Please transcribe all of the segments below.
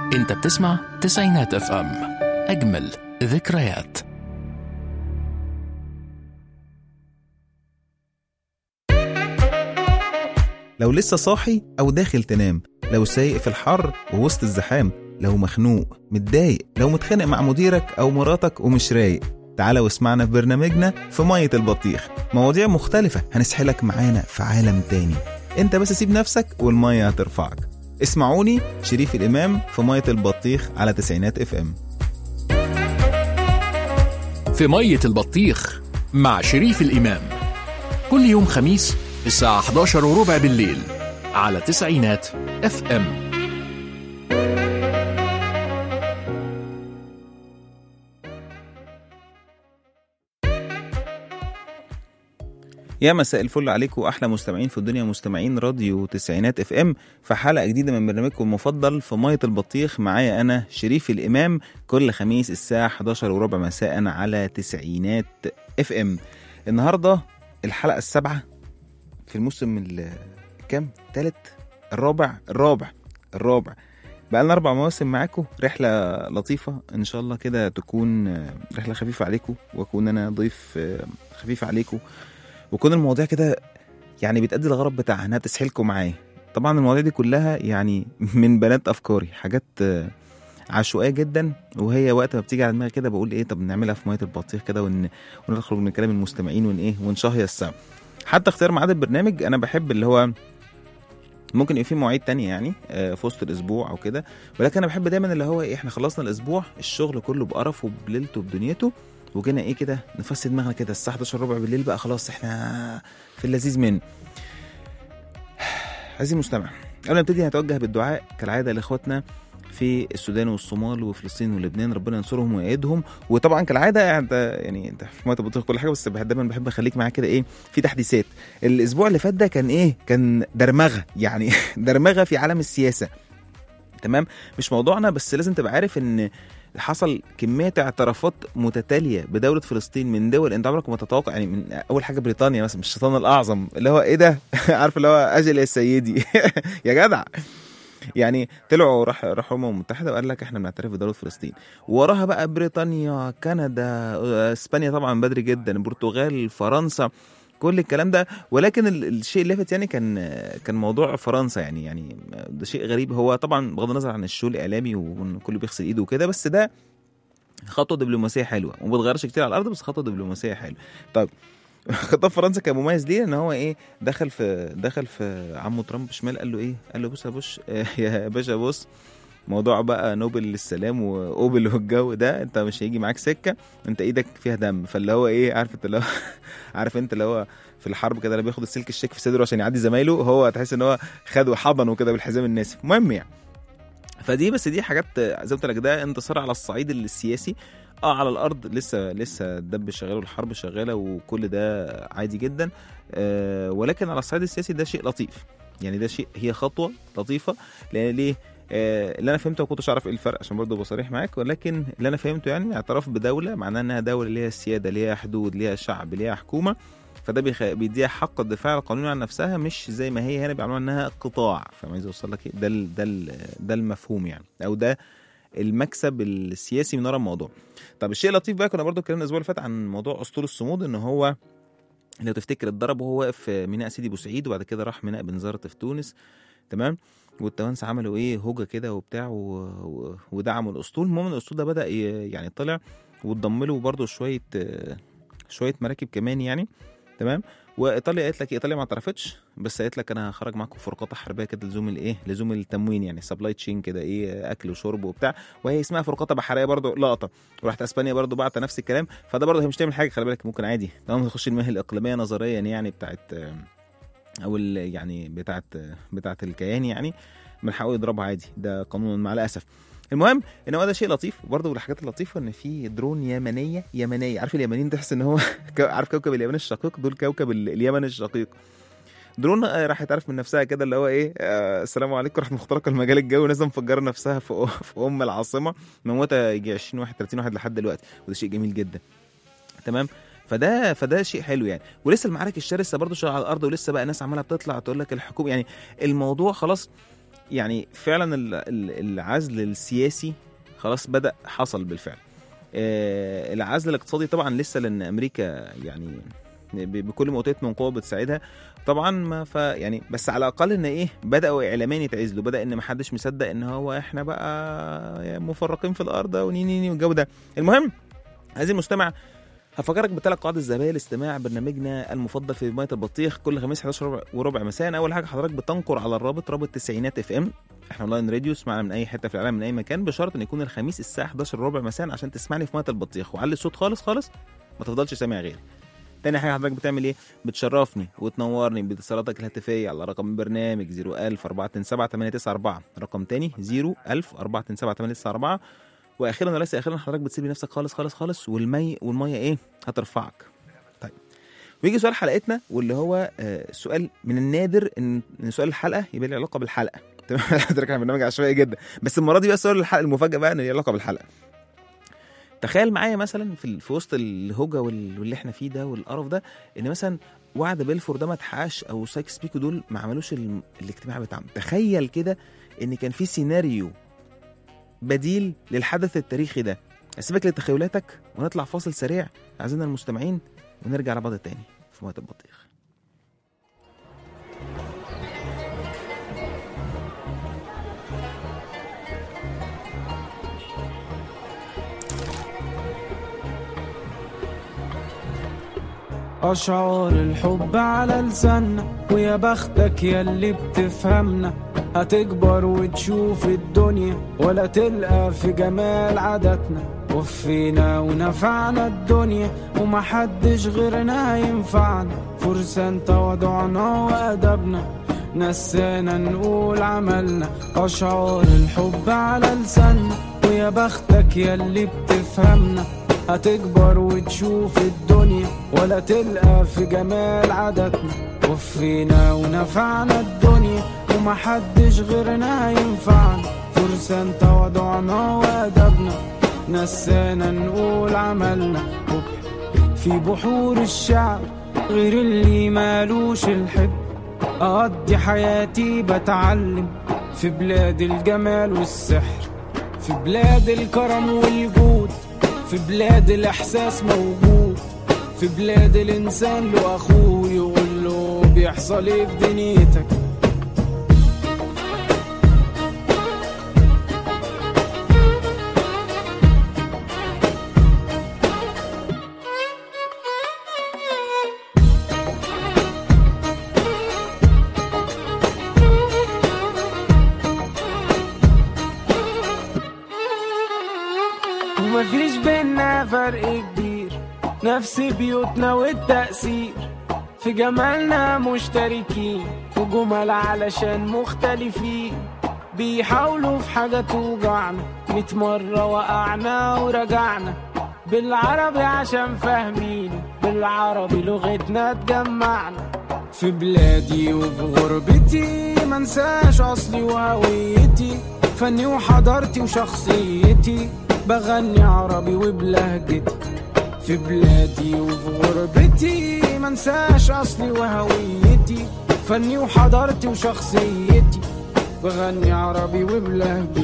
انت بتسمع تسعينات اف ام اجمل ذكريات لو لسه صاحي أو داخل تنام لو سايق في الحر ووسط الزحام لو مخنوق متضايق لو متخانق مع مديرك أو مراتك ومش رايق تعالى واسمعنا في برنامجنا في مية البطيخ مواضيع مختلفة هنسحلك معانا في عالم تاني انت بس سيب نفسك والمية هترفعك اسمعوني شريف الإمام في مية البطيخ على تسعينات اف ام في مية البطيخ مع شريف الإمام كل يوم خميس الساعة 11 وربع بالليل على تسعينات اف ام يا مساء الفل عليكم احلى مستمعين في الدنيا مستمعين راديو تسعينات اف ام في حلقه جديده من برنامجكم المفضل في ميه البطيخ معايا انا شريف الامام كل خميس الساعه 11 وربع مساء على تسعينات اف ام النهارده الحلقه السابعه في الموسم ال- كام تالت الرابع الرابع الرابع بقى لنا اربع مواسم معاكم رحله لطيفه ان شاء الله كده تكون آه، رحله خفيفه عليكم واكون انا ضيف آه، خفيف عليكم وكون المواضيع كده يعني بتأدي الغرض بتاعها انها تسحلكم معايا طبعا المواضيع دي كلها يعني من بنات افكاري حاجات آه، عشوائيه جدا وهي وقت ما بتيجي على دماغي كده بقول ايه طب نعملها في ميه البطيخ كده ون... ونخرج من كلام المستمعين ون ايه ونشهي السمع حتى اختيار ميعاد البرنامج انا بحب اللي هو ممكن يبقى في مواعيد تانية يعني آه، في وسط الاسبوع او كده ولكن انا بحب دايما اللي هو ايه احنا خلصنا الاسبوع الشغل كله بقرفه بليلته بدنيته وجينا ايه كده نفسي دماغنا كده الساعه 11 ربع بالليل بقى خلاص احنا في اللذيذ منه عزيزي المستمع قبل ما نبتدي هتوجه بالدعاء كالعاده لاخواتنا في السودان والصومال وفلسطين ولبنان ربنا ينصرهم ويأيدهم وطبعا كالعاده انت يعني انت في ميه البطيخ كل حاجه بس بحب- دايما بحب اخليك معاك كده ايه في تحديثات الاسبوع اللي فات ده كان ايه كان درمغه يعني درمغه في عالم السياسه تمام مش موضوعنا بس لازم تبقى عارف ان حصل كميه اعترافات متتاليه بدوله فلسطين من دول انت عمرك ما تتوقع يعني من اول حاجه بريطانيا مثلا مش الشيطان الاعظم اللي هو ايه ده عارف اللي هو اجل يا سيدي يا جدع يعني طلعوا راح راحوا الامم المتحده وقال لك احنا بنعترف بدوله فلسطين وراها بقى بريطانيا كندا آه، اسبانيا طبعا بدري جدا البرتغال فرنسا كل الكلام ده ولكن ال- الشيء اللافت يعني كان كان موضوع فرنسا يعني يعني ده شيء غريب هو طبعا بغض النظر عن الشو الاعلامي وان كله بيغسل ايده وكده بس ده خطوه دبلوماسيه حلوه وما بتغيرش كتير على الارض بس خطوه دبلوماسيه حلوه طيب خطاب فرنسا كان مميز ليه ان هو ايه دخل في دخل في عمه ترامب شمال قال له ايه قال له بص يا بوش يا باشا بص موضوع بقى نوبل للسلام واوبل والجو ده انت مش هيجي معاك سكه انت ايدك فيها دم فاللي هو ايه عارف انت اللي هو عارف انت اللي هو في الحرب كده اللي بياخد السلك الشيك في صدره عشان يعدي زمايله هو تحس ان هو خده حضنه كده بالحزام الناسف المهم يعني فدي بس دي حاجات زي ما قلت لك ده انتصار على الصعيد السياسي اه على الارض لسه لسه الدب شغال والحرب شغاله وكل ده عادي جدا آه ولكن على الصعيد السياسي ده شيء لطيف يعني ده شيء هي خطوه لطيفه لان ليه آه اللي انا فهمته ما كنتش اعرف ايه الفرق عشان برضه ابقى صريح معاك ولكن اللي انا فهمته يعني اعتراف بدوله معناها انها دوله ليها سياده ليها حدود ليها شعب ليها حكومه فده بيخ... بيديها حق الدفاع القانوني عن نفسها مش زي ما هي هنا بيعملوها انها قطاع فاهم عايز اوصل لك إيه؟ ده ال... ده ال... ده المفهوم يعني او ده المكسب السياسي من ورا الموضوع طب الشيء اللطيف بقى كنا برضو اتكلمنا الاسبوع اللي فات عن موضوع اسطول الصمود ان هو لو تفتكر اتضرب وهو واقف في ميناء سيدي بوسعيد وبعد كده راح ميناء بنزرت في تونس تمام والتوانسه عملوا ايه هوجه كده وبتاع و... و... ودعموا الاسطول المهم إن الاسطول ده بدا ي... يعني طلع واتضم له برضه شويه آه، شويه مراكب كمان يعني تمام وايطاليا قالت لك ايطاليا ما اعترفتش بس قالت لك انا هخرج معاكم فرقاطه حربيه كده لزوم الايه لزوم التموين يعني سبلاي تشين كده ايه اكل وشرب وبتاع وهي اسمها فرقاطه بحريه برضو لقطه وراحت اسبانيا برضو بعت نفس الكلام فده برضو هي مش تعمل حاجه خلي بالك ممكن عادي تمام تخش المياه الاقليميه نظريا يعني بتاعت آه، او ال- يعني بتاعت آه، بتاعت الكيان يعني من حقه يضربها عادي ده قانون مع الاسف المهم ان هو ده شيء لطيف برضه من الحاجات اللطيفه ان في درون يمنيه يمنيه عارف اليمنيين تحس ان هو كو- عارف كوكب اليمن الشقيق دول كوكب ال- اليمن الشقيق درون آه، راحت تعرف من نفسها كده اللي هو ايه آه السلام عليكم راحت مخترقه المجال الجوي نازله مفجره نفسها في في ام العاصمه مموته يجي 20 واحد 30 واحد لحد دلوقتي وده شيء جميل جدا تمام فده فده شيء حلو يعني ولسه المعارك الشرسه برضه شغاله على الارض ولسه بقى ناس عماله بتطلع تقول لك الحكومه يعني الموضوع خلاص يعني فعلا ال- ال- العزل السياسي خلاص بدا حصل بالفعل آه، العزل الاقتصادي طبعا لسه لان امريكا يعني ب- بكل ما اوتيت من قوه بتساعدها طبعا ما ف يعني بس على الاقل ان ايه بداوا اعلاميا يتعزلوا بدا ان ما حدش مصدق ان هو احنا بقى مفرقين في الارض ونيني والجو ده المهم عزيزي المستمع هفكرك بثلاث قواعد الذهبيه لاستماع برنامجنا المفضل في ميه البطيخ كل خميس 11 وربع- وربع مساء اول حاجه حضرتك بتنقر على الرابط رابط تسعينات اف ام احنا اونلاين راديو اسمعنا من اي حته في العالم من اي مكان بشرط ان يكون الخميس الساعه 11 وربع مساء عشان تسمعني في ميه البطيخ وعلي الصوت خالص خالص ما تفضلش سامع غيري تاني حاجه حضرتك بتعمل ايه بتشرفني وتنورني باتصالاتك الهاتفيه على رقم البرنامج 01000 427 رقم تاني 01000 427 واخيرا وليس اخيرا حضرتك بتسيب نفسك خالص خالص خالص والمي والميه ايه هترفعك طيب ويجي سؤال حلقتنا واللي هو آه، سؤال من النادر ان إن سؤال الحلقه يبقى له علاقه بالحلقه تمام حضرتك احنا برنامج عشوائي جدا بس المره دي بقى سؤال الحلقه المفاجاه بقى ان له علاقه بالحلقه تخيل معايا مثلا في ال- في وسط الهوجه وال- واللي احنا فيه ده والقرف ده ان مثلا وعد بلفور ده ما اتحققش او سايكس بيكو دول ما عملوش ال- الاجتماع بتاعهم تخيل كده ان كان في سيناريو بديل للحدث التاريخي ده اسيبك لتخيلاتك ونطلع فاصل سريع اعزائنا المستمعين ونرجع لبعض تاني في ميه البطيخ أشعار الحب على لساننا ويا بختك ياللي بتفهمنا هتكبر وتشوف الدنيا ولا تلقى في جمال عاداتنا وفينا ونفعنا الدنيا ومحدش غيرنا ينفعنا فرسان تواضعنا وأدبنا نسانا نقول عملنا أشعار الحب على لساننا ويا بختك ياللي بتفهمنا هتكبر وتشوف الدنيا ولا تلقى في جمال عاداتنا وفينا ونفعنا الدنيا ومحدش غيرنا ينفعنا فرسان تواضعنا وأدبنا نسانا نقول عملنا وب- في بحور الشعر غير اللي مالوش الحب أقضي حياتي بتعلم في بلاد الجمال والسحر في بلاد الكرم والجود في بلاد الإحساس موجود في بلاد الإنسان له أخوه يقول له بيحصل إيه في دنيتك ومفيش بينا فرق كبير نفس بيوتنا والتأثير في جمالنا مشتركين وجمل علشان مختلفين بيحاولوا في حاجة توجعنا ميت مرة وقعنا ورجعنا بالعربي عشان فاهمين بالعربي لغتنا تجمعنا في بلادي وفي غربتي منساش اصلي وهويتي فني وحضارتي وشخصيتي بغني عربي وبلهجتي في بلادي وفي غربتي منساش اصلي وهويتي فني وحضارتي وشخصيتي بغني عربي وبلهجتي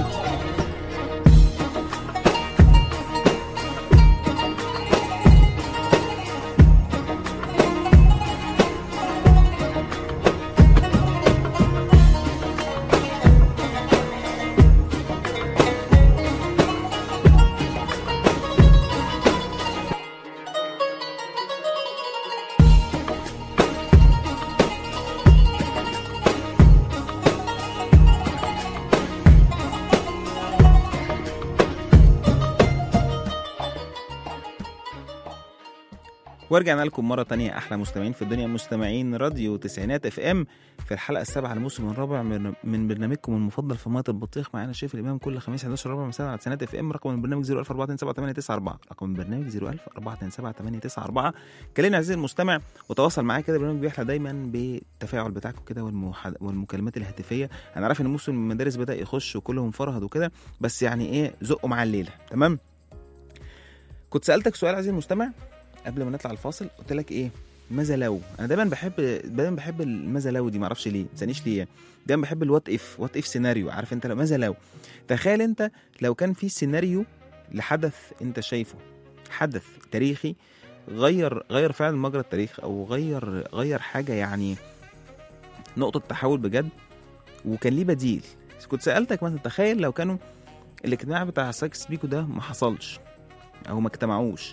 ورجعنا لكم مرة تانية أحلى مستمعين في الدنيا مستمعين راديو تسعينات اف ام في الحلقة السابعة الموسم الرابع من, من برنامجكم المفضل في مية البطيخ معانا شريف الإمام كل خميس 11 ربع مساء على تسعينات اف ام رقم البرنامج 014278994 رقم البرنامج 014278994 كلمني عزيزي المستمع وتواصل معايا كده البرنامج بيحلى دايما بالتفاعل بتاعكم كده والمحاد... والمكالمات الهاتفية أنا عارف إن موسم المدارس بدأ يخش وكلهم فرهد وكده بس يعني إيه زقوا معاه الليلة تمام كنت سألتك سؤال عزيزي المستمع قبل ما نطلع الفاصل قلت لك ايه ماذا لو انا دايما بحب دايما بحب الماذا لو دي معرفش ليه ما تسالنيش ليه دايما بحب الوات اف وات اف سيناريو عارف انت لو ماذا لو تخيل انت لو كان في سيناريو لحدث انت شايفه حدث تاريخي غير غير فعلا مجرى التاريخ او غير غير حاجه يعني نقطه تحول بجد وكان ليه بديل كنت سالتك مثلا تخيل لو كانوا الاجتماع بتاع سايكس بيكو ده ما حصلش او ما اجتمعوش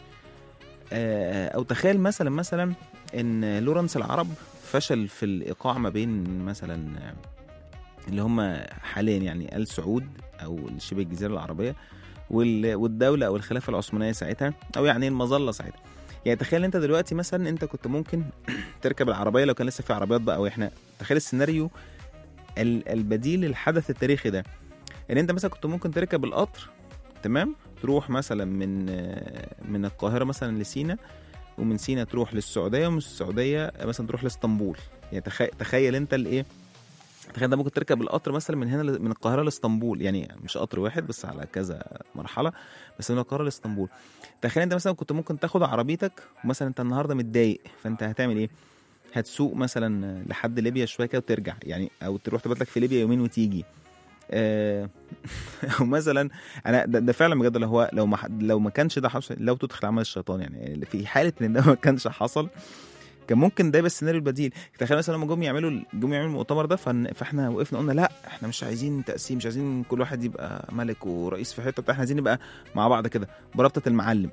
آه، او تخيل مثلا مثلا ان لورنس العرب فشل في الايقاع ما بين مثلا آه، اللي هم حاليا يعني ال سعود او شبه الجزيره العربيه وال- والدوله او الخلافه العثمانيه ساعتها او يعني المظله ساعتها يعني تخيل انت دلوقتي مثلا انت كنت ممكن تركب العربيه لو كان لسه في عربيات بقى واحنا تخيل السيناريو ال- البديل للحدث التاريخي ده ان انت مثلا كنت ممكن تركب القطر تمام تروح مثلا من آه، من القاهره مثلا لسينا ومن سينا تروح للسعوديه ومن السعوديه مثلا تروح لاسطنبول يعني تخيل تخيل انت الايه تخيل انت ممكن تركب القطر مثلا من هنا ل- من القاهره لاسطنبول يعني مش قطر واحد بس على كذا مرحله بس من القاهره لاسطنبول تخيل انت مثلا كنت ممكن تاخد عربيتك ومثلا انت النهارده متضايق فانت هتعمل ايه هتسوق مثلا لحد ليبيا شويه كده وترجع يعني او تروح تبات لك في ليبيا يومين وتيجي آه، او مثلا انا ده, ده فعلا بجد لو هو لو ما ح- لو ما كانش ده حصل لو تدخل عمل الشيطان يعني في حاله ان ده ما كانش حصل كان ممكن ده يبقى السيناريو البديل تخيل مثلا لما جم يعملوا جم يعملوا المؤتمر ده فن- فاحنا وقفنا قلنا لا احنا مش عايزين تقسيم مش عايزين كل واحد يبقى ملك ورئيس في حته بتاع احنا عايزين نبقى مع بعض كده برابطه المعلم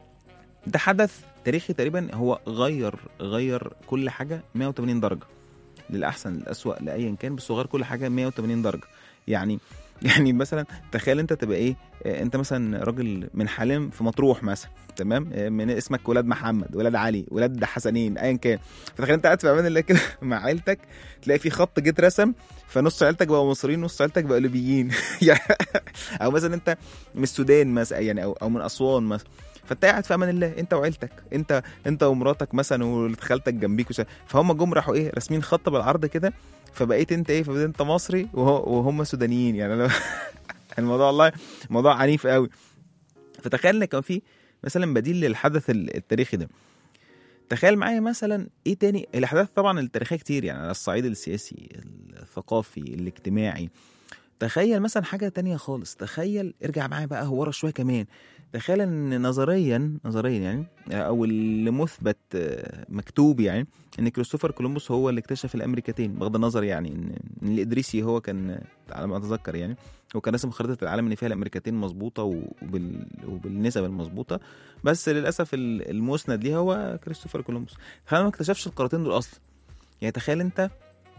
ده حدث تاريخي تقريبا هو غير غير كل حاجه 180 درجه للاحسن للاسوأ لايا كان بس هو غير كل حاجه 180 درجه يعني يعني مثلا تخيل انت تبقى ايه آه، انت مثلا راجل من حليم في مطروح مثلا تمام آه، من اسمك ولاد محمد ولاد علي ولاد حسنين ايا كان فتخيل انت قاعد في امان الله كده مع عيلتك تلاقي في خط جه اترسم فنص عيلتك بقوا مصريين نص عيلتك بقوا ليبيين يعني او مثلا انت من السودان مثلا يعني او او من اسوان مثلا فانت قاعد في امان الله انت وعيلتك انت انت ومراتك مثلا وولاد خالتك جنبيك وش... فهم جم راحوا ايه راسمين خط بالعرض كده فبقيت انت ايه فبقيت انت مصري وهو وهم سودانيين يعني انا الموضوع والله موضوع عنيف قوي فتخيل ان كان في مثلا بديل للحدث ال- التاريخي ده تخيل معايا مثلا ايه تاني الاحداث طبعا التاريخيه كتير يعني على الصعيد السياسي الثقافي الاجتماعي تخيل مثلا حاجه تانية خالص تخيل ارجع معايا بقى ورا شويه كمان تخيل ان نظريا نظريا يعني او اللي مثبت آه، مكتوب يعني ان كريستوفر كولومبوس هو اللي اكتشف الامريكتين بغض النظر يعني ان إن الادريسي هو كان على ما اتذكر يعني هو كان راسم خريطه العالم ان فيها الامريكتين مظبوطه وبال... وبالنسب المظبوطه بس للاسف ال- المسند ليها هو كريستوفر كولومبوس تخيل ما اكتشفش القارتين دول اصلا يعني تخيل انت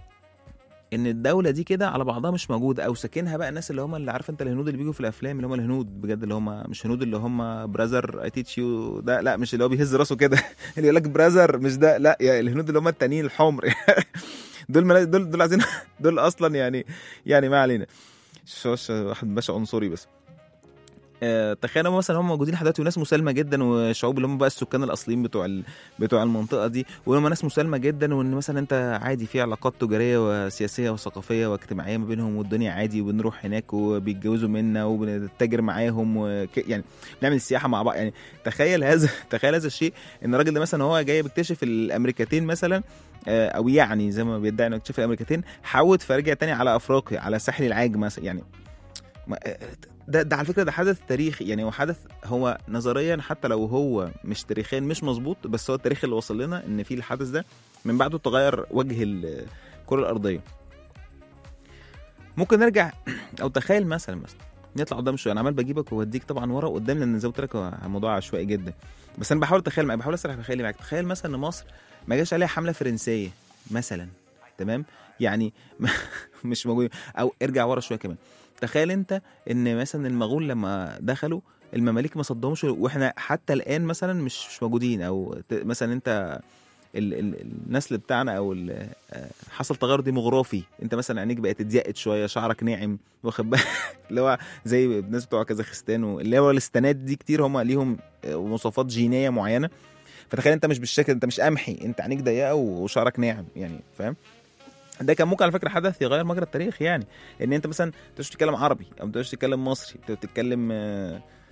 ان الدوله دي كده على بعضها مش موجوده او ساكنها بقى الناس اللي هم اللي عارف انت الهنود اللي بيجوا في الافلام اللي هم الهنود بجد اللي هم مش هنود اللي هم براذر اي تيتش يو ده لا مش اللي هو بيهز راسه كده اللي يقول لك براذر مش ده لا يعني الهنود اللي هم التانيين الحمر دول ملا- دول دول عايزين دول اصلا يعني يعني ما علينا شوش واحد باشا عنصري بس آه، تخيل هم مثلا هم موجودين لحد دلوقتي وناس مسالمه جدا وشعوب اللي هم بقى السكان الاصليين بتوع ال... بتوع المنطقه دي وهم ناس مسالمه جدا وان مثلا انت عادي في علاقات تجاريه وسياسيه وثقافيه واجتماعيه ما بينهم والدنيا عادي وبنروح هناك وبيتجوزوا منا وبنتاجر معاهم وك... يعني بنعمل سياحه مع بعض يعني تخيل هذا تخيل هذا الشيء ان الراجل ده مثلا هو جاي بيكتشف الامريكتين مثلا آه، او يعني زي ما بيدعي انه اكتشف الامريكتين حود فرجع تاني على افريقيا على ساحل العاج مثلا يعني ما- ده ده على فكره ده حدث تاريخي يعني هو حدث هو نظريا حتى لو هو مش تاريخيا مش مظبوط بس هو التاريخ اللي وصل لنا ان في الحدث ده من بعده تغير وجه ال- الكره الارضيه ممكن نرجع او تخيل مثلا مثلا نطلع قدام شويه انا عمال بجيبك ووديك طبعا ورا قدام لان زي ما قلت لك هو موضوع عشوائي جدا بس انا بحاول اتخيل معاك بحاول اسرح بخيالي معاك تخيل مثلا ان مصر ما جاش عليها حمله فرنسيه مثلا تمام يعني مش موجود او ارجع ورا شويه كمان تخيل انت ان مثلا المغول لما دخلوا المماليك ما صدهمش واحنا حتى الان مثلا مش مش موجودين او ت- مثلا انت ال ال النسل بتاعنا او ال- آه، حصل تغير ديموغرافي انت مثلا عينيك بقت اتضيقت شويه شعرك ناعم واخد بالك اللي هو زي الناس بتوع كازاخستان واللي هو الاستانات دي كتير هم ليهم آه، مواصفات جينيه معينه فتخيل انت مش بالشكل انت مش قمحي انت عينيك ضيقه وشعرك ناعم يعني فاهم ده كان ممكن على فكره حدث يغير مجرى التاريخ يعني ان انت مثلا انت مش بتتكلم عربي او انت مش بتتكلم مصري انت بتتكلم آه،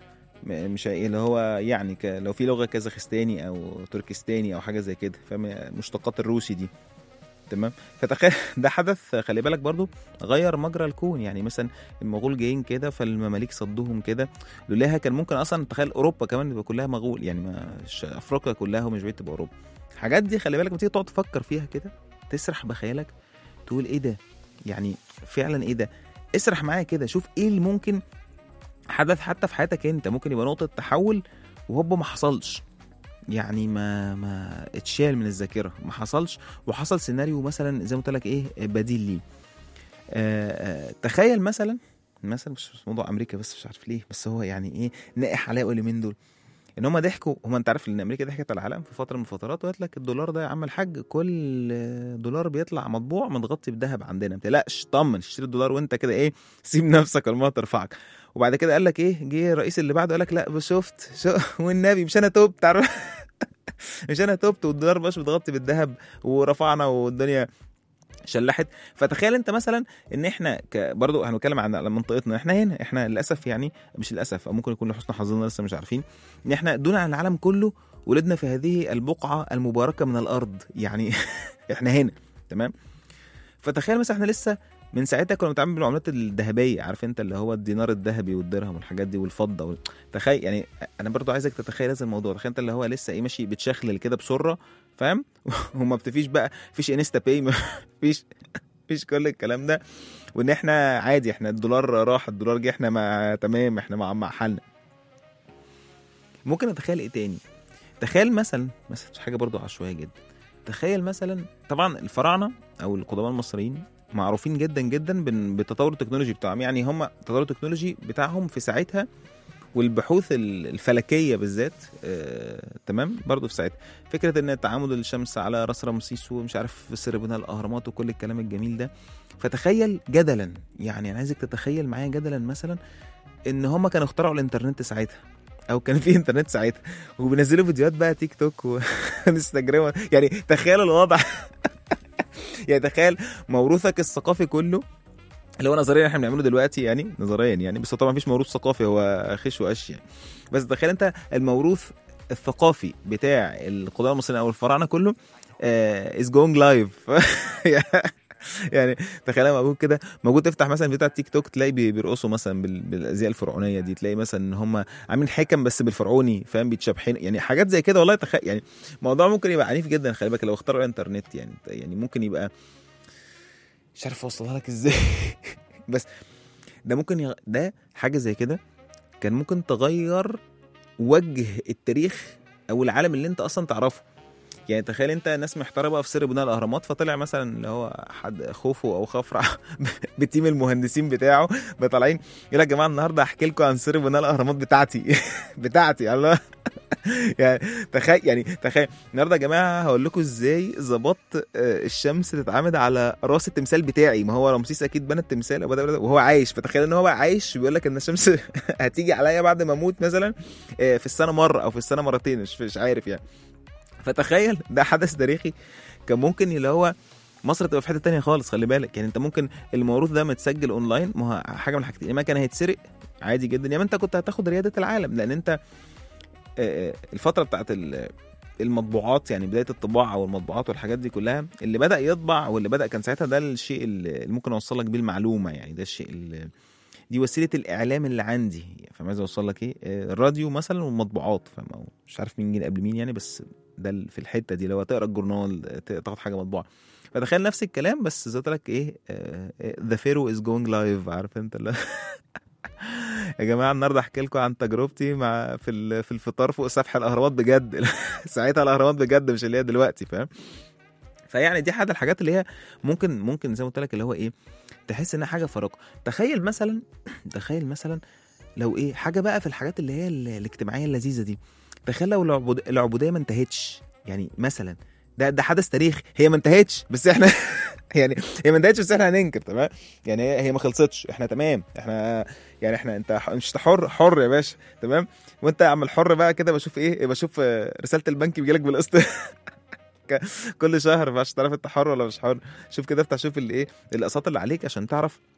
م- مش اللي هو يعني ك... لو في لغه كازاخستاني او تركستاني او حاجه زي كده فاهم مشتقات الروسي دي تمام فتخيل ده حدث خلي بالك برضو غير مجرى الكون يعني مثلا المغول جايين كده فالمماليك صدوهم كده لولاها كان ممكن اصلا تخيل اوروبا كمان تبقى كلها مغول يعني ما ش- افريقيا كلها ومش بعيد تبقى اوروبا الحاجات دي خلي بالك لما تيجي تقعد تفكر فيها كده تسرح بخيالك تقول ايه ده يعني فعلا ايه ده اسرح معايا كده شوف ايه اللي ممكن حدث حتى في حياتك انت ممكن يبقى نقطه تحول وهوب ما حصلش يعني ما ما اتشال من الذاكره ما حصلش وحصل سيناريو مثلا زي ما قلت لك ايه بديل ليه آه آه تخيل مثلا مثلا مش مش موضوع امريكا بس مش عارف ليه بس هو يعني ايه نائح عليا اليومين دول ان هم ضحكوا هم انت عارف ان امريكا ضحكت على العالم في فتره من الفترات وقالت لك الدولار ده يا عم الحاج كل دولار بيطلع مطبوع متغطي بذهب عندنا ما تقلقش طمن اشتري الدولار وانت كده ايه سيب نفسك والميه ترفعك وبعد كده قال لك ايه جه الرئيس اللي بعده قال لك لا بس شفت شو والنبي مش انا توبت عارف مش انا توبت والدولار مش متغطي بالذهب ورفعنا والدنيا شلحت فتخيل انت مثلا ان احنا ك... برضو هنتكلم عن على منطقتنا احنا هنا احنا للاسف يعني مش للاسف او ممكن يكون لحسن حظنا لسه مش عارفين ان احنا دون عن العالم كله ولدنا في هذه البقعه المباركه من الارض يعني احنا هنا تمام فتخيل مثلا احنا لسه من ساعتها كنا بنتعامل بالعملات الذهبيه عارف انت اللي هو الدينار الذهبي والدرهم والحاجات دي والفضه وال... تخيل يعني انا برضو عايزك تتخيل هذا الموضوع تخيل انت اللي هو لسه ايه ماشي بتشخلل كده بسره فاهم وما بتفيش بقى فيش انستا باي مفيش مفيش كل الكلام ده وان احنا عادي احنا الدولار راح الدولار جه احنا ما تمام احنا مع مع حالنا ممكن اتخيل ايه تاني تخيل مثلا مثلا حاجه برضو عشوائيه جدا تخيل مثلا طبعا الفراعنه او القدماء المصريين معروفين جدا جدا بن- بالتطور التكنولوجي بتاعهم يعني هم التطور التكنولوجي بتاعهم في ساعتها والبحوث ال- الفلكيه بالذات آه، تمام برضو في ساعتها فكره ان تعامد الشمس على راس رمسيس ومش عارف سر بناء الاهرامات وكل الكلام الجميل ده فتخيل جدلا يعني انا عايزك تتخيل معايا جدلا مثلا ان هم كانوا اخترعوا الانترنت ساعتها او كان في انترنت ساعتها وبينزلوا فيديوهات بقى تيك توك وانستجرام يعني تخيل الوضع يعني تخيل موروثك الثقافي كله اللي هو نظريا احنا بنعمله دلوقتي يعني نظريا يعني بس هو طبعا مفيش موروث ثقافي هو خش وقش يعني بس تخيل انت الموروث الثقافي بتاع القدماء المصريين او الفراعنه كله از جوينج لايف يعني تخيل لما موجود كده موجود تفتح مثلا فيديو على التيك توك تلاقي بي- بيرقصوا مثلا بال- بالازياء الفرعونيه دي تلاقي مثلا ان هم عاملين حكم بس بالفرعوني فاهم بيتشبحين يعني حاجات زي كده والله تخيل يعني موضوع ممكن يبقى عنيف جدا خلي بالك لو اخترعوا الانترنت يعني يعني ممكن يبقى مش عارف اوصلها لك ازاي بس ده ممكن يغ... ده حاجه زي كده كان ممكن تغير وجه التاريخ او العالم اللي انت اصلا تعرفه يعني تخيل انت ناس محتاره بقى في سر بناء الاهرامات فطلع مثلا اللي هو حد خوفو او خفرع بتيم المهندسين بتاعه طالعين يقول لك يا جماعه النهارده هحكي لكم عن سر بناء الاهرامات بتاعتي بتاعتي الله يعني تخيل يعني تخيل النهارده يا جماعه هقول لكم ازاي ظبطت آه، الشمس تتعامد على راس التمثال بتاعي ما هو رمسيس اكيد بنى التمثال أو بدأ- بدأ- وهو عايش فتخيل ان هو بقى عايش بيقول لك ان الشمس هتيجي عليا بعد ما اموت مثلا آه، في السنه مره او في السنه مرتين مش مش عارف يعني فتخيل ده حدث تاريخي كان ممكن اللي هو مصر تبقى في حته تانية خالص خلي بالك يعني انت ممكن الموروث ده متسجل اونلاين ما هو حاجه من الحاجتين يا اما كان هيتسرق عادي جدا يا اما انت كنت هتاخد رياده العالم لان انت آه، الفتره بتاعت ال- المطبوعات يعني بدايه الطباعه والمطبوعات والحاجات دي كلها اللي بدا يطبع واللي بدا كان ساعتها ده الشيء اللي ممكن اوصل لك بيه المعلومه يعني ده الشيء اللي دي وسيله الاعلام اللي عندي فاهم عايز اوصل لك ايه آه، الراديو مثلا والمطبوعات فاهم أو مش عارف مين جه قبل مين يعني بس ده ال- في الحته دي لو تقرا الجورنال ت- تاخد حاجه مطبوعه فتخيل نفس الكلام بس زي ما قلت لك ايه ذا فيرو از جوينج لايف عارف انت اللي يا جماعه النهارده احكي لكم عن تجربتي مع في ال- في الفطار فوق سفح الاهرامات بجد ساعتها الاهرامات بجد مش اللي هي دلوقتي فاهم فيعني دي حاجه الحاجات اللي هي ممكن ممكن زي ما قلت لك اللي هو ايه تحس انها حاجه فارقه تخيل مثلا تخيل مثلا لو ايه حاجه بقى في الحاجات اللي هي ال- الاجتماعيه اللذيذه دي تخيل لو العبود- العبوديه ما انتهتش يعني مثلا ده ده حدث تاريخي هي ما انتهتش بس احنا يعني هي ما انتهتش بس احنا هننكر تمام يعني هي هي ما خلصتش احنا تمام احنا يعني احنا انت ح- مش حر حر يا باشا تمام وانت يا عم الحر بقى كده بشوف ايه بشوف آه، رساله البنك بيجيلك بالقسط ك- كل شهر فعشان تعرف انت حر ولا مش حر شوف كده افتح شوف الايه الاقساط اللي عليك عشان تعرف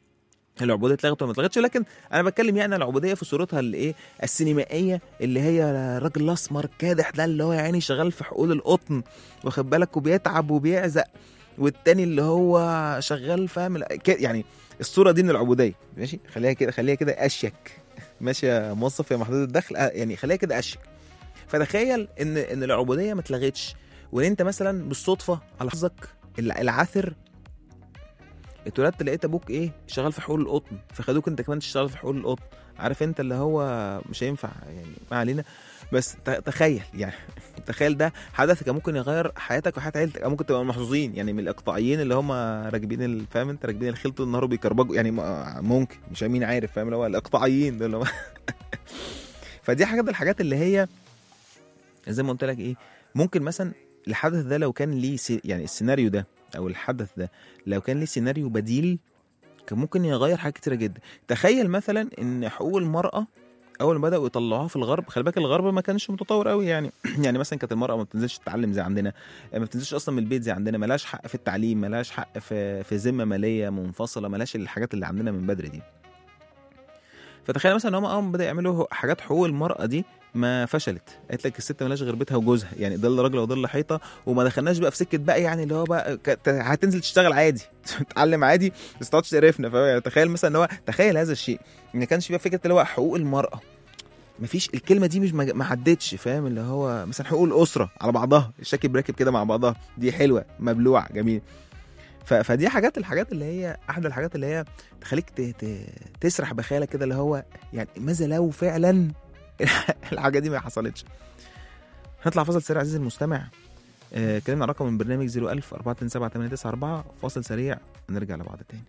العبوديه اتلغت ولا ما اتلغتش لكن انا بتكلم يعني عن العبوديه في صورتها اللي ايه السينمائيه اللي هي الراجل الاسمر كادح ده اللي هو يعني شغال في حقول القطن واخد بالك وبيتعب وبيعزق والتاني اللي هو شغال فاهم ال- ك- يعني الصوره دي من العبوديه ماشي خليها كده خليها كده اشيك ماشي يا موظف يا محدود الدخل آه، يعني خليها كده اشيك فتخيل ان ان العبوديه ما اتلغتش وان انت مثلا بالصدفه على حظك الع- العاثر اتولدت لقيت ابوك ايه شغال في حقول القطن فخدوك انت كمان تشتغل في حقول القطن عارف انت اللي هو مش هينفع يعني ما علينا بس ت- تخيل يعني تخيل ده حدث كان ممكن يغير حياتك وحياه عيلتك او ممكن تبقى محظوظين يعني من الاقطاعيين اللي هم راكبين ال- فاهم انت راكبين الخيل طول النهار وبيكربجوا يعني م- ممكن مش مين عارف فاهم اللي هو الاقطاعيين دول اللي هم فدي حاجه من الحاجات اللي هي زي ما قلت لك ايه ممكن مثلا الحدث ده لو كان ليه سي يعني السيناريو ده او الحدث ده لو كان ليه سيناريو بديل كان ممكن يغير حاجات كتيره جدا تخيل مثلا ان حقوق المراه اول ما بداوا يطلعوها في الغرب خلي بالك الغرب ما كانش متطور قوي يعني يعني مثلا كانت المراه ما بتنزلش تتعلم زي عندنا ما بتنزلش اصلا من البيت زي عندنا ملهاش حق في التعليم ملهاش حق في في ذمه ماليه منفصله ملهاش الحاجات اللي عندنا من بدري دي فتخيل مثلا ان هم اول ما بدأوا يعملوا حاجات حقوق المرأة دي ما فشلت قالت لك الست مالهاش غير بيتها وجوزها يعني ضل راجل وضل حيطه وما دخلناش بقى في سكه بقى يعني اللي هو بقى ك- ت- هتنزل تشتغل عادي تتعلم عادي بس ما تقعدش تقرفنا فاهم يعني تخيل مثلا ان هو تخيل هذا الشيء ان كانش فيها فكره اللي هو حقوق المراه مفيش الكلمه دي مش ما ما عدتش فاهم اللي هو مثلا حقوق الاسره على بعضها الشاكي براكب كده مع بعضها دي حلوه مبلوعه جميل ف... فدي حاجات الحاجات اللي هي احد الحاجات اللي هي تخليك ت... ت... تسرح بخيالك كده اللي هو يعني ماذا لو فعلا الحاجه دي ما حصلتش هنطلع فاصل سريع عزيزي المستمع آه، كلمنا عن رقم من برنامج 01000 427 فاصل سريع نرجع لبعض تاني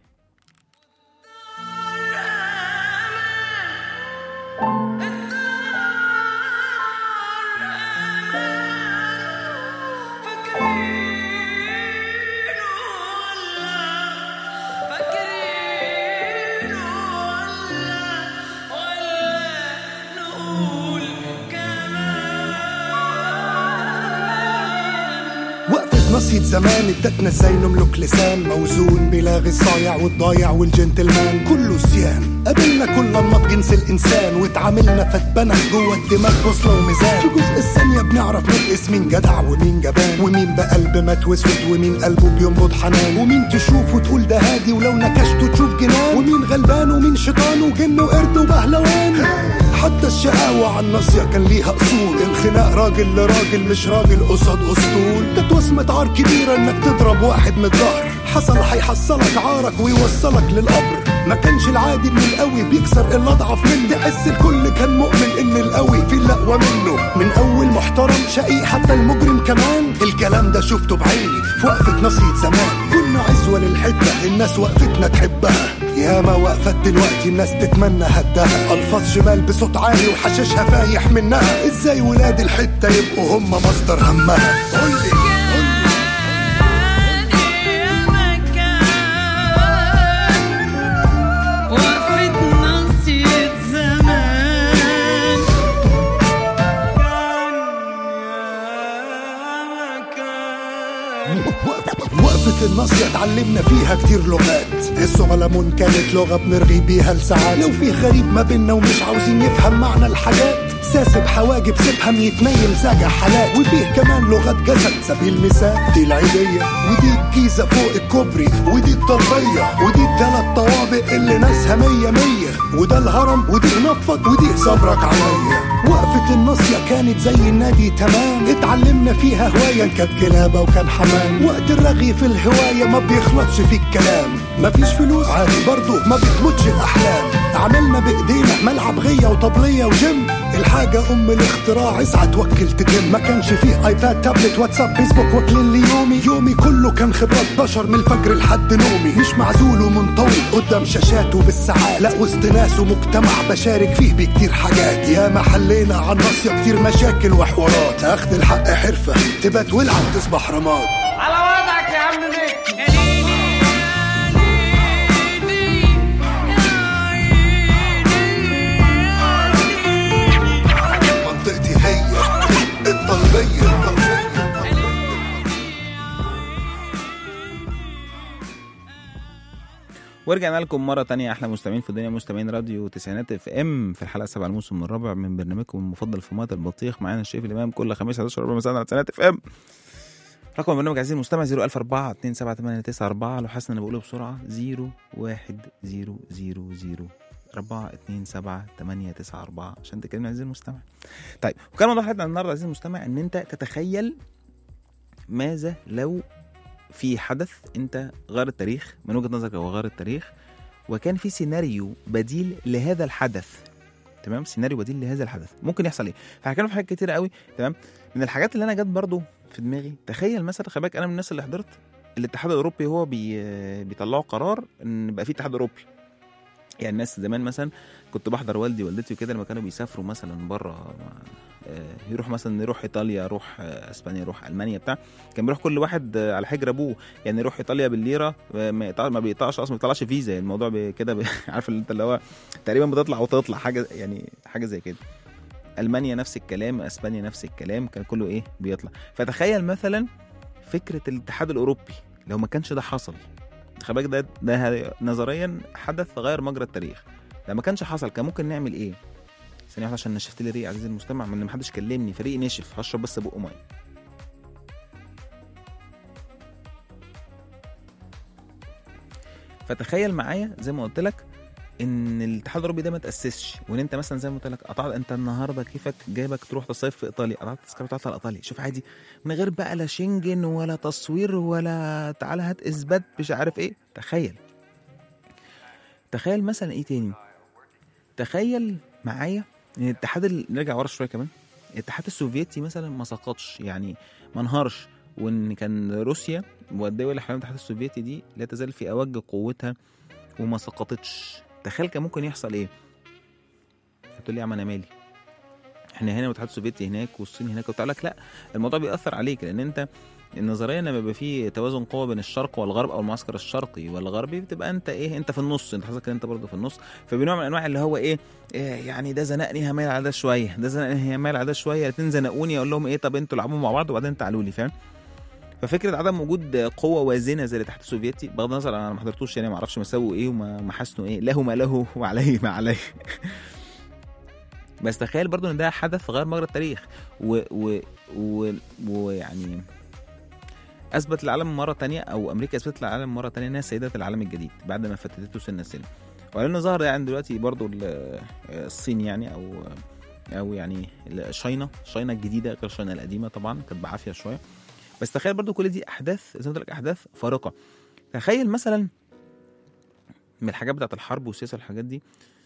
وقفة نصية زمان ادتنا ازاي نملك لسان موزون بلاغي الصايع والضايع والجنتلمان كله سيان قابلنا كل انماط جنس الانسان واتعاملنا فاتبنى جوه الدماغ بوصله وميزان في جزء الثانيه بنعرف نقيس مين جدع ومين جبان ومين بقلب مات واسود ومين قلبه بينبض حنان ومين تشوفه تقول ده هادي ولو نكشته تشوف جنان ومين غلبان ومين شيطان وجن وقرد وبهلوان حتى الشقاوة على الناصية كان ليها أصول الخناق راجل لراجل مش راجل قصاد أسطول كانت وصمة عار كبيرة إنك تضرب واحد من الظهر حصل هيحصلك عارك ويوصلك للقبر ما كانش العادي ان القوي بيكسر اللي اضعف منه تحس الكل كان مؤمن ان القوي في الاقوى منه من اول محترم شقي حتى المجرم كمان الكلام ده شفته بعيني في وقفة نصية زمان كنا عزوة للحتة الناس وقفتنا تحبها ياما وقفت دلوقتي الناس تتمنى هدها الفاظ شمال بصوت عالي وحشاشها فايح منها ازاي ولاد الحتة يبقوا هم مصدر همها قولي وقفة الناصية اتعلمنا فيها كتير لغات الصغلمون كانت لغة بنرغي بيها لساعات لو في غريب ما بينا ومش عاوزين يفهم معنى الحاجات ساسب حواجب سيبهم يتنيل ساجع حالات وفيه كمان لغة جسد سبيل مثال دي العيدية ودي الجيزة فوق الكوبري ودي الطلبية ودي التلات طوابق اللي ناسها مية مية وده الهرم ودي نفض ودي صبرك عليا وقفة الناصية كانت زي النادي تمام اتعلمنا فيها هواية كانت كلابة وكان حمام وقت الرغي في الهواية ما بيخلصش في الكلام مفيش فلوس عادي برضو ما بتموتش الأحلام عملنا بإيدينا ملعب غية وطبلية وجيم الحاجة أم الاختراع اسعى توكل تتم ما كانش فيه ايباد تابلت واتساب فيسبوك واكلين لي يومي يومي كله كان خبرات بشر من الفجر لحد نومي مش معزول ومنطوي قدام شاشاته بالساعات لا وسط ناس ومجتمع بشارك فيه بكتير حاجات يا ما حلينا عن ناصية كتير مشاكل وحوارات اخد الحق حرفة تبات ولعب تصبح رماد على وضعك يا عم ميك منطقتي هي الطلبية ورجعنا لكم مرة تانية أحلى مستمعين في الدنيا مستمعين راديو تسعينات اف ام في الحلقة السابعة الموسم الرابع من برنامجكم المفضل في مات البطيخ معانا الشريف الإمام كل خميس 11 ربع مساء على تسعينات اف ام رقم البرنامج عزيزي المستمع 01004 27894 لو حاسس ان انا بقوله بسرعة 01000 4 2 7 8 9 4 عشان تكلمني عزيزي المستمع. طيب وكان موضوع حلقتنا النهارده عزيزي المستمع ان انت تتخيل ماذا لو في حدث انت غير التاريخ من وجهه نظرك هو غير التاريخ وكان في سيناريو بديل لهذا الحدث تمام سيناريو بديل لهذا الحدث ممكن يحصل ايه فهتكلم في حاجات كتير قوي تمام من الحاجات اللي انا جت برضو في دماغي تخيل مثلا خلي بالك انا من الناس اللي حضرت الاتحاد الاوروبي هو بي بيطلعوا قرار ان يبقى في اتحاد اوروبي يعني الناس زمان مثلا كنت بحضر والدي والدتي وكده لما كانوا بيسافروا مثلا بره يروح مثلا يروح ايطاليا يروح آه، اسبانيا يروح المانيا بتاع كان بيروح كل واحد آه، على حجر ابوه يعني يروح ايطاليا بالليره آه، ما يقطع- ما بيقطعش اصلا ما بيطلعش فيزا يعني الموضوع بي- كده بي- عارف اللي انت اللي هو تقريبا بتطلع وتطلع حاجه يعني حاجه زي كده المانيا نفس الكلام اسبانيا نفس الكلام كان كله ايه بيطلع فتخيل مثلا فكره الاتحاد الاوروبي لو ما كانش ده حصل خلي بالك ده ده نظريا حدث غير مجرى التاريخ لو ما كانش حصل كان ممكن نعمل ايه ثانية واحدة عشان نشفت لي ريق عزيزي المستمع من ما حدش كلمني فريقي نشف هشرب بس بقه ميه فتخيل معايا زي ما قلت لك ان الاتحاد الاوروبي ده ما تاسسش وان انت مثلا زي ما قلت لك قطعت انت النهارده كيفك جايبك تروح تصيف في ايطاليا قطعت التذكره بتاعتك على ايطاليا شوف عادي من غير بقى لا شنجن ولا تصوير ولا تعالى هات اثبات مش عارف ايه تخيل تخيل مثلا ايه تاني تخيل معايا ان الاتحاد ال- نرجع ورا شويه كمان الاتحاد السوفيتي مثلا ما سقطش يعني ما انهارش وان كان روسيا والدول اللي حوالين الاتحاد السوفيتي دي لا تزال في اوج قوتها وما سقطتش تخيل كان ممكن يحصل ايه هتقول لي يا عم انا مالي احنا هنا والاتحاد السوفيتي هناك والصين هناك وبتاع لك لا الموضوع بيأثر عليك لان انت النظريه لما بيبقى في توازن قوه بين الشرق والغرب او المعسكر الشرقي والغربي بتبقى انت ايه انت في النص انت حاسسك ان انت برضه في النص فبنوع من انواع اللي هو ايه, إيه يعني ده زنقني هميل على ده شويه ده زنقني هميل على ده شويه الاثنين زنقوني اقول لهم ايه طب انتوا العبوا مع بعض وبعدين تعالوا لي فاهم ففكره عدم وجود قوه وازنه زي الاتحاد السوفيتي بغض النظر انا ما حضرتوش يعني ما اعرفش مساووا ايه وما ما حسنوا ايه له ما له وعليه ما عليه بس تخيل برضو ان ده حدث غير مجرى التاريخ و و و ويعني اثبت العالم مره تانية او امريكا اثبتت العالم مره تانية انها سيده العالم الجديد بعد ما فتتته سنه سنه ولانه ظهر يعني دلوقتي برضو ال- الصين يعني او او يعني شاينا شاينا الجديده غير شاينا القديمه طبعا كانت بعافيه شويه بس تخيل برضو كل دي احداث زي ما قلت لك احداث فارقه تخيل مثلا من الحاجات بتاعت الحرب والسياسه والحاجات دي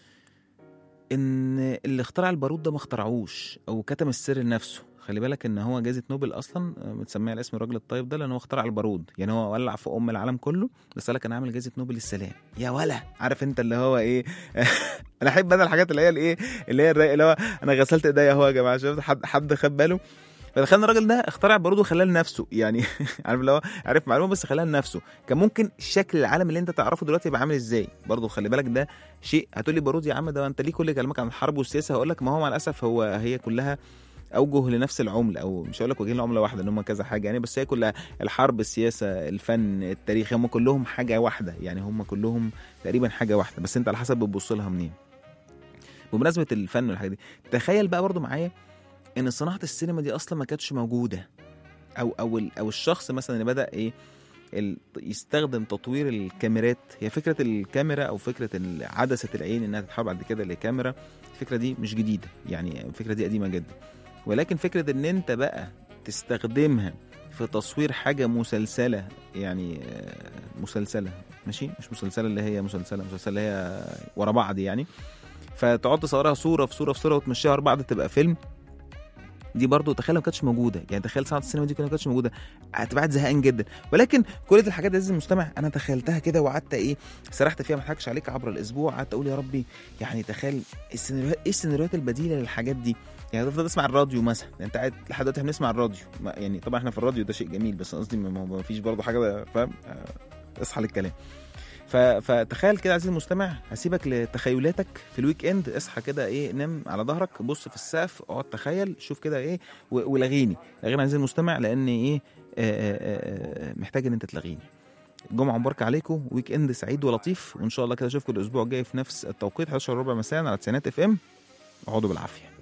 ان اللي اخترع البارود ده ما اخترعوش او كتم السر لنفسه خلي بالك ان هو جائزه نوبل اصلا آه، متسميه على اسم الراجل الطيب ده لان هو اخترع البارود يعني هو ولع في ام العالم كله بس قال لك انا عامل جائزه نوبل للسلام يا ولا عارف انت اللي هو ايه انا احب انا الحاجات اللي هي الايه اللي هي الرايق اللي هو انا غسلت ايديا اهو يا جماعه شفت حد حد خد باله فتخيل الراجل ده اخترع البارود وخلاه لنفسه يعني عارف اللي هو عارف معلومه بس خلاها لنفسه كان ممكن شكل العالم اللي انت تعرفه دلوقتي يبقى عامل ازاي برضه خلي بالك ده شيء هتقول لي بارود يا عم ده انت ليه كل كلامك عن الحرب والسياسه هقول لك ما هو مع الاسف هو هي كلها اوجه لنفس العمله او مش هقول لك وجهين لعمله واحده ان هم كذا حاجه يعني بس هي كلها الحرب السياسه الفن التاريخ هم كلهم حاجه واحده يعني هم كلهم تقريبا حاجه واحده بس انت على حسب بتبص لها منين بمناسبه الفن والحاجات دي تخيل بقى برضو معايا ان صناعه السينما دي اصلا ما كانتش موجوده او او ال- او الشخص مثلا اللي بدا ايه ال- يستخدم تطوير الكاميرات هي فكره الكاميرا او فكره ال- عدسه العين انها تتحول بعد كده لكاميرا الفكره دي مش جديده يعني الفكره دي قديمه جدا ولكن فكره ان انت بقى تستخدمها في تصوير حاجه مسلسله يعني آه، مسلسله ماشي مش مسلسله اللي هي مسلسله مسلسله اللي هي ورا بعض يعني فتقعد تصورها صوره في صوره في صوره وتمشيها ورا بعض تبقى فيلم دي برضو تخيل ما كانتش موجوده يعني تخيل صناعه السينما دي ما كانتش موجوده هتبقى قاعد زهقان جدا ولكن كل دي الحاجات دي عزيزي المستمع انا تخيلتها كده وقعدت ايه سرحت فيها ما اضحكش عليك عبر الاسبوع قعدت اقول يا ربي يعني تخيل السيناريوهات ايه السيناريوهات البديله للحاجات دي يعني تفضل تسمع الراديو مثلا انت قاعد لحد دلوقتي بنسمع الراديو ما- يعني طبعا احنا في الراديو ده شيء جميل بس قصدي ما- ما ما فيش برضه حاجه فاهم آه، اصحى للكلام ف... فتخيل كده عزيزي المستمع هسيبك لتخيلاتك في الويك اند اصحى كده ايه نام على ظهرك بص في السقف اقعد تخيل شوف كده ايه و- ولغيني لغيني عزيزي المستمع لان ايه آه، آه، آه، محتاج ان انت تلغيني جمعه مباركه عليكم ويك اند سعيد ولطيف وان شاء الله كده اشوفكم الاسبوع الجاي في نفس التوقيت 11 ربع مساء على تسعينات اف ام اقعدوا بالعافيه